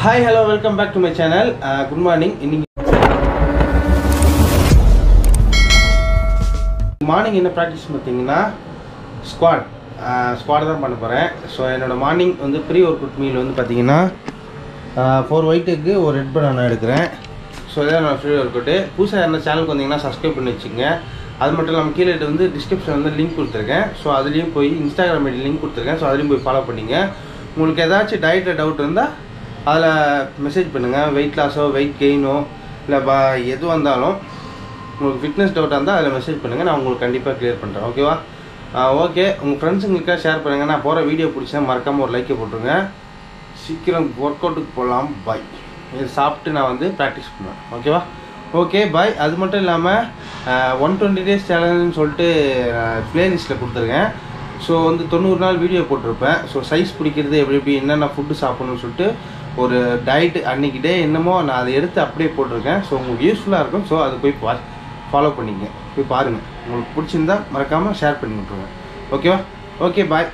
Hi hello welcome back to my channel good morning இன்னைக்கு morning என்ன practice பார்த்தீங்கன்னா squat squat தான் பண்ண போகிறேன் ஸோ என்னோடய மார்னிங் வந்து ப்ரீ ஒர்க் அவுட் மீல் வந்து பார்த்தீங்கன்னா ஃபோர் ஒயிட்டுக்கு ஒரு ரெட் பனானா எடுக்கிறேன் ஸோ இதான் என்னோட ஃப்ரீ ஒர்க் அவுட்டு புதுசாக என்ன சேனலுக்கு வந்தீங்கன்னா சப்ஸ்கிரைப் பண்ணி வச்சுங்க அது மட்டும் இல்லாமல் கீழே வந்து டிஸ்கிரிப்ஷன் வந்து லிங்க் கொடுத்துருக்கேன் ஸோ அதுலேயும் போய் இன்ஸ்டாகிராம் ஐடி லிங்க் கொடுத்துருக்கேன் ஸோ அதுலேயும் போய் ஃபாலோ பண்ணிங்க உங்களுக்கு ஏதாச்சும் டயட்டில் டவுட் இருந்தால் அதில் மெசேஜ் பண்ணுங்கள் வெயிட் லாஸோ வெயிட் கெயினோ இல்லை பா எது வந்தாலும் உங்களுக்கு ஃபிட்னஸ் டவுட்டாக இருந்தால் அதில் மெசேஜ் பண்ணுங்கள் நான் உங்களுக்கு கண்டிப்பாக க்ளியர் பண்ணுறேன் ஓகேவா ஓகே உங்கள் ஃப்ரெண்ட்ஸுங்களுக்காக ஷேர் பண்ணுங்கள் நான் போகிற வீடியோ பிடிச்சா மறக்காமல் ஒரு லைக்கை போட்டுருங்க சீக்கிரம் ஒர்க் அவுட்டுக்கு போகலாம் பாய் இது சாப்பிட்டு நான் வந்து ப்ராக்டிஸ் பண்ணுவேன் ஓகேவா ஓகே பாய் அது மட்டும் இல்லாமல் ஒன் டுவெண்ட்டி டேஸ் சேலஞ்சுன்னு சொல்லிட்டு ப்ளேலிஸ்ட்டில் கொடுத்துருக்கேன் ஸோ வந்து தொண்ணூறு நாள் வீடியோ போட்டிருப்பேன் ஸோ சைஸ் பிடிக்கிறது எப்படி எப்படி என்னென்ன ஃபுட்டு சாப்பிடணும்னு சொல்லிட்டு ஒரு டயட் அன்னைக்கு டே என்னமோ நான் அதை எடுத்து அப்படியே போட்டிருக்கேன் ஸோ உங்களுக்கு யூஸ்ஃபுல்லாக இருக்கும் ஸோ அதை போய் பா ஃபாலோ பண்ணிங்க போய் பாருங்கள் உங்களுக்கு பிடிச்சிருந்தா மறக்காமல் ஷேர் பண்ணி விட்ருங்க ஓகேவா okay bye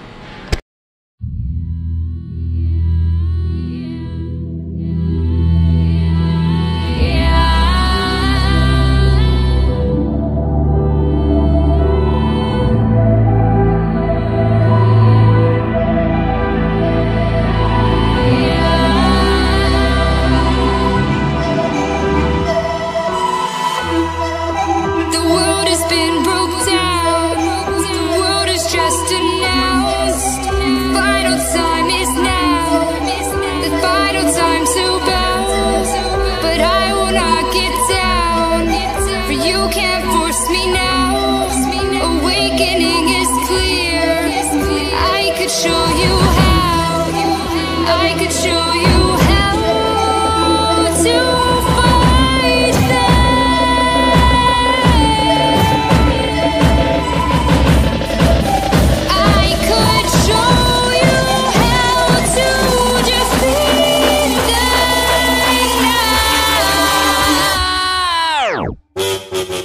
The world has been broke down. The world is just announced. Final time is now. The final time to bounce. But I will not get down. For you can't force me now. Awakening is clear. I could show you how. I could show you how to fight them. I could show you how to defeat them now.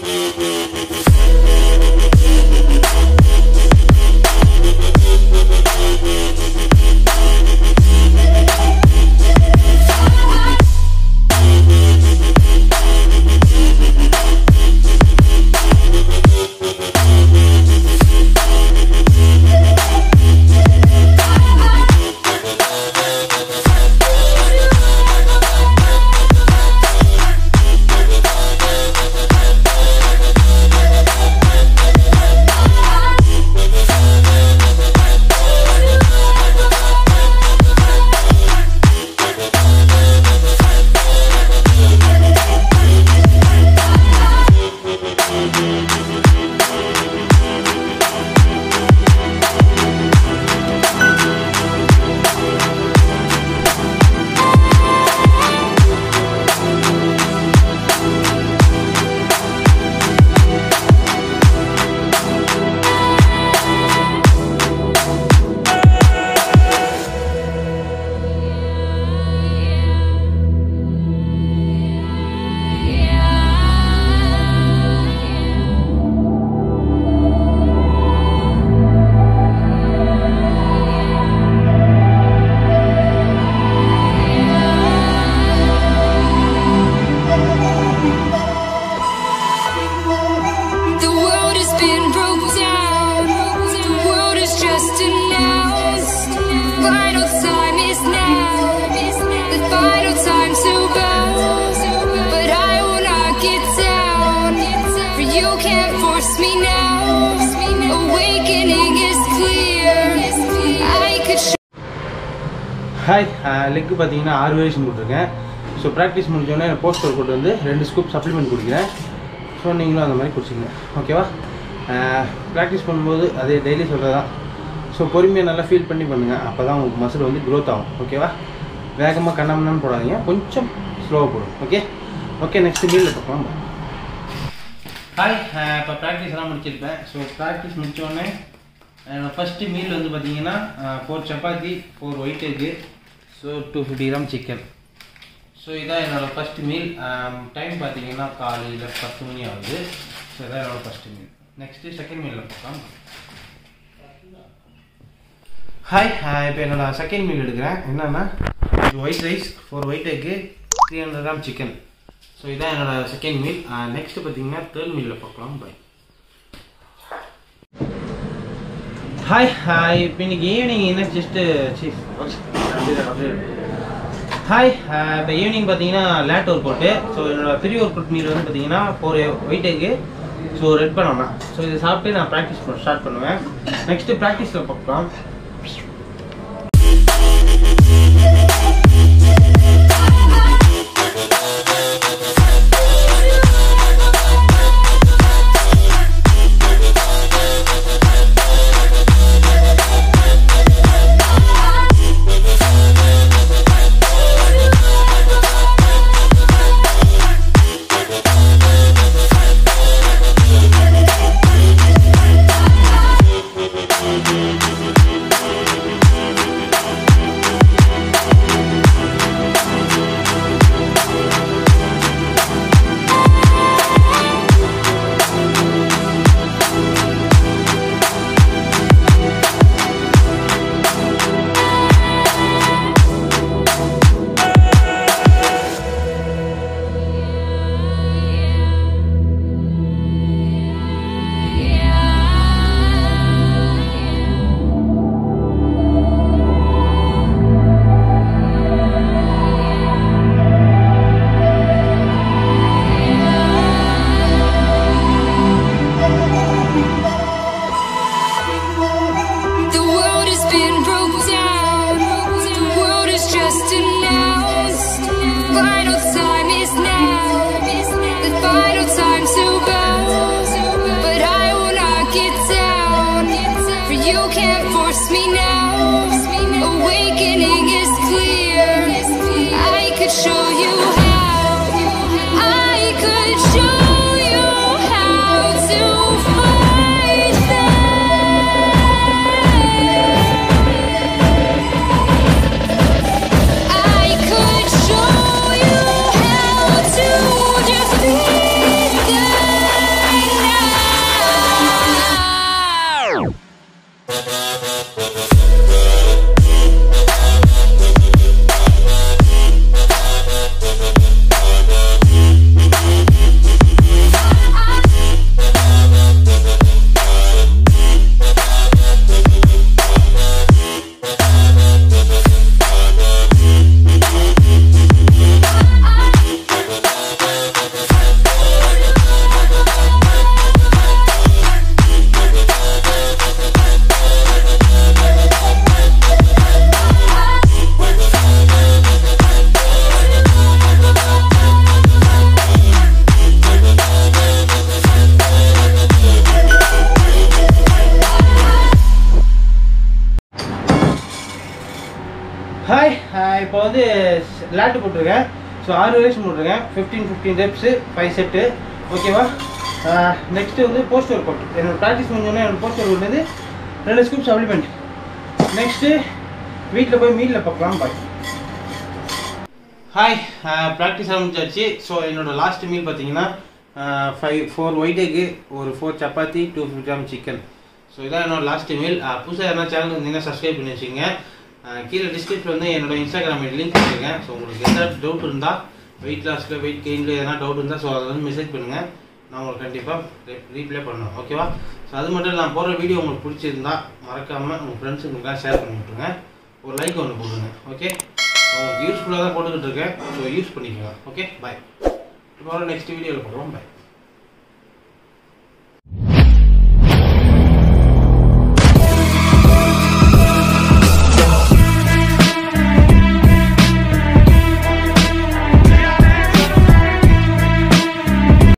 The world has been broke down. The world is just announced. Final time is now. The final time to bounce. But I will not get down. For you can't force me now. Awakening is clear. I could show hi leg பார்த்தீங்கன்னா ஆறு variation கொடுத்துருக்கேன் so practice முடிஞ்சோடனே post workout வந்து ரெண்டு scoop supplement குடிக்கிறேன் so நீங்களும் அந்த மாதிரி குடிச்சிங்க ஓகேவா ப்ராக்டிஸ் பண்ணும்போது அதே டெய்லி சொல்கிறது தான் ஸோ பொறுமையாக நல்லா ஃபீல் பண்ணி பண்ணுங்கள் அப்போ தான் உங்களுக்கு மசில் வந்து க்ரோத் ஆகும் ஓகேவா வேகமாக கண்ணாமண்ணான்னு போடாதீங்க கொஞ்சம் ஸ்லோவாக போடும் ஓகே ஓகே நெக்ஸ்ட் மீலில் பார்க்கலாம் ஹாய் இப்போ ப்ராக்டிஸ் எல்லாம் முடிச்சிருப்பேன் ஸோ ப்ராக்டிஸ் முடித்தோடனே என்னோடய ஃபஸ்ட்டு மீல் வந்து பார்த்தீங்கன்னா ஃபோர் சப்பாத்தி four white egg so two fifty gram chicken so இதான் என்னோடய ஃபஸ்ட் மீல் டைம் பார்த்தீங்கன்னா காலையில் பத்து மணி ஆகுது ஸோ இதான் என்னோடய ஃபஸ்ட்டு மீல் நெக்ஸ்ட்டு செகண்ட் மீலில் பார்க்கலாம் ஹாய் இப்போ என்னோட செகண்ட் மீல் எடுக்கிறேன் என்னன்னா இது white rice four white egg three hundred gram chicken so இதான் என்னோட செகண்ட் மீல் நெக்ஸ்ட் பார்த்தீங்கன்னா தேர்ட் மீலில் பார்க்கலாம் பை ஹாய் ஹாய் இப்போ இன்னைக்கு ஈவினிங் என்ன ஜஸ்ட்டு சீஃப் ஹாய் இப்போ ஈவினிங் பார்த்தீங்கன்னா லேட் ஒர்க் அவுட்டு ஸோ என்னோட ஃப்ரீ ஒர்க் அவுட் மீல் வந்து பார்த்தீங்கன்னா four white egg so red பண்ணோம்னா ஸோ இதை சாப்பிட்டு நான் ப்ராக்டிஸ் பண்ண ஸ்டார்ட் பண்ணுவேன் நெக்ஸ்ட்டு ப்ராக்டிஸில் பார்க்கலாம் The world has been broke down. The world is just announced. Final time is now. The final time to go. But I will not get down. For you can't force me now. Awakening is clear. I could show you how. I could show you how to fight them. I could show you how to defeat them now. Hi இப்போ வந்து late போட்டிருக்கேன் so ஆறு வயசு போட்டிருக்கேன் fifteen fifteen reps five set ஓகேவா next வந்து post workout என்னோட practice முடிஞ்சோடனே என்னோட போஸ்ட் ஒர்க் வந்து ரெண்டு ஸ்கூப் சப்ளிமெண்ட் நெக்ஸ்ட்டு வீட்டில் போய் மீலில் பார்க்கலாம் பாய் ஹாய் ப்ராக்டிஸ் ஆரம்பிச்சாச்சு ஸோ என்னோட லாஸ்ட் மீல் பார்த்தீங்கன்னா ஃபைவ் ஃபோர் ஒயிட் எக்கு ஒரு ஃபோர் சப்பாத்தி two fifty gram chicken so இதான் என்னோட லாஸ்ட் மீல் புதுசாக யாரா சேனல் இருந்தீங்கன்னா சப்ஸ்கிரைப் பண்ணி வச்சுங்க அஹ் கீழே டிஸ்கிரிப்ஷன் வந்து என்னோட இன்ஸ்டாகிராம் லிங்க் கொடுத்துருக்கேன் ஸோ உங்களுக்கு எந்த டவுட் இருந்தால் வெயிட் லாஸில் வெயிட் கெயினில் எதனா டவுட் இருந்தால் ஸோ அதை வந்து மெசேஜ் பண்ணுங்கள் நான் உங்களுக்கு கண்டிப்பாக ரீப்ளே பண்ணுவேன் ஓகேவா ஸோ அது மட்டும் இல்லை நான் போடுற வீடியோ உங்களுக்கு பிடிச்சிருந்தா மறக்காமல் உங்கள் ஃப்ரெண்ட்ஸுங்களுக்காக ஷேர் பண்ணி விட்ருங்க ஒரு லைக் ஒன்று போடுங்க ஓகே உங்களுக்கு யூஸ்ஃபுல்லாக தான் போட்டுக்கிட்டு இருக்கேன் ஸோ யூஸ் பண்ணிக்கோங்க ஓகே பாய் இப்போ நெக்ஸ்ட் வீடியோவில் பார்க்கலாம் பாய்